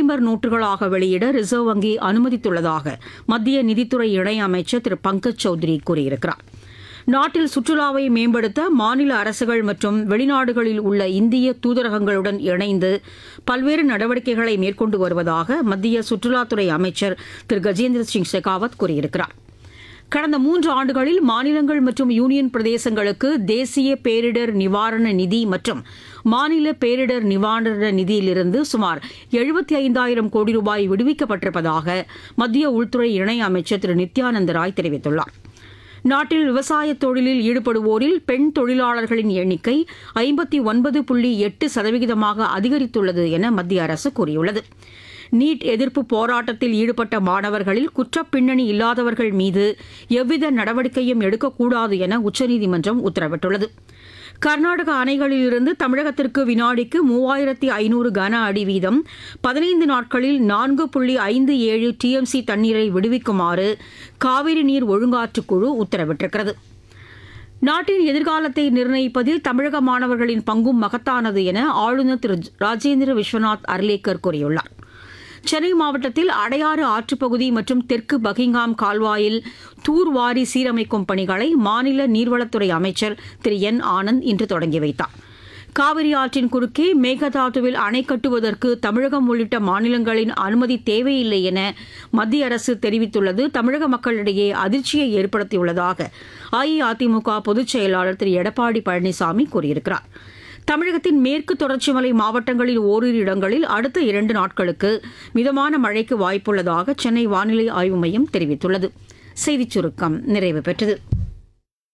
polymer நோட்டுகளாக வெளியிட reserve வங்கி அனுமதித்துள்ளதாக மத்திய நிதித்துறை இணையமைச்சர் திரு பங்கஜ் சௌத்ரி கூறியிருக்கிறார் நாட்டில் சுற்றுலாவை மேம்படுத்த மாநில அரசுகள் மற்றும் வெளிநாடுகளில் உள்ள இந்திய தூதரகங்களுடன் இணைந்து பல்வேறு நடவடிக்கைகளை மேற்கொண்டு வருவதாக மத்திய சுற்றுலாத்துறை அமைச்சர் திரு கஜேந்திர சிங் ஷெகாவத் கூறியிருக்கிறார் கடந்த மூன்று ஆண்டுகளில் மாநிலங்கள் மற்றும் யூனியன் பிரதேசங்களுக்கு தேசிய பேரிடர் நிவாரண நிதி மற்றும் மாநில பேரிடர் நிவாரண நிதியிலிருந்து சுமார் எழுபத்தி ஐந்தாயிரம் கோடி ரூபாய் விடுவிக்கப்பட்டிருப்பதாக மத்திய உள்துறை இணை அமைச்சர் திரு நித்யானந்த ராய் தெரிவித்துள்ளார் நாட்டில் விவசாய தொழிலில் ஈடுபடுவோரில் பெண் தொழிலாளர்களின் எண்ணிக்கை ஐம்பத்தி ஒன்பது புள்ளி எட்டு சதவிகிதமாக அதிகரித்துள்ளது என மத்திய அரசு கூறியுள்ளது நீட் எதிர்ப்பு போராட்டத்தில் ஈடுபட்ட மாணவர்களில் குற்றப் பின்னணி இல்லாதவர்கள் மீது எவ்வித நடவடிக்கையும் எடுக்கக்கூடாது என உச்சநீதிமன்றம் உத்தரவிட்டுள்ளது கர்நாடக அணைகளிலிருந்து தமிழகத்திற்கு வினாடிக்கு மூவாயிரத்தி ஐநூறு கன அடி வீதம் பதினைந்து நாட்களில் நான்கு புள்ளி ஐந்து ஏழு டிஎம்சி தண்ணீரை விடுவிக்குமாறு காவிரி நீர் ஒழுங்காற்றுக்குழு உத்தரவிட்டிருக்கிறது நாட்டின் எதிர்காலத்தை நிர்ணயிப்பதில் தமிழக மாணவர்களின் பங்கும் மகத்தானது என ஆளுநர் திரு ராஜேந்திர விஸ்வநாத் அர்லேக்கர் கூறியுள்ளார் சென்னை மாவட்டத்தில் அடையாறு ஆற்றுப்பகுதி மற்றும் தெற்கு பகிங்காம் கால்வாயில் தூர்வாரி சீரமைக்கும் பணிகளை மாநில நீர்வளத்துறை அமைச்சர் திரு என் ஆனந்த் இன்று தொடங்கி வைத்தார் காவிரி ஆற்றின் குறுக்கே மேகதாதுவில் அணை கட்டுவதற்கு தமிழகம் உள்ளிட்ட மாநிலங்களின் அனுமதி தேவையில்லை என மத்திய அரசு தெரிவித்துள்ளது தமிழக மக்களிடையே அதிர்ச்சியை ஏற்படுத்தியுள்ளதாக அஇஅதிமுக பொதுச் செயலாளர் திரு எடப்பாடி பழனிசாமி கூறியிருக்கிறார் தமிழகத்தின் மேற்கு தொடர்ச்சி மலை மாவட்டங்களில் ஓரிரு இடங்களில் அடுத்த இரண்டு நாட்களுக்கு மிதமான மழைக்கு வாய்ப்புள்ளதாக சென்னை வானிலை ஆய்வு மையம் தெரிவித்துள்ளது செய்திச் சுருக்கம் நிறைவு பெற்றது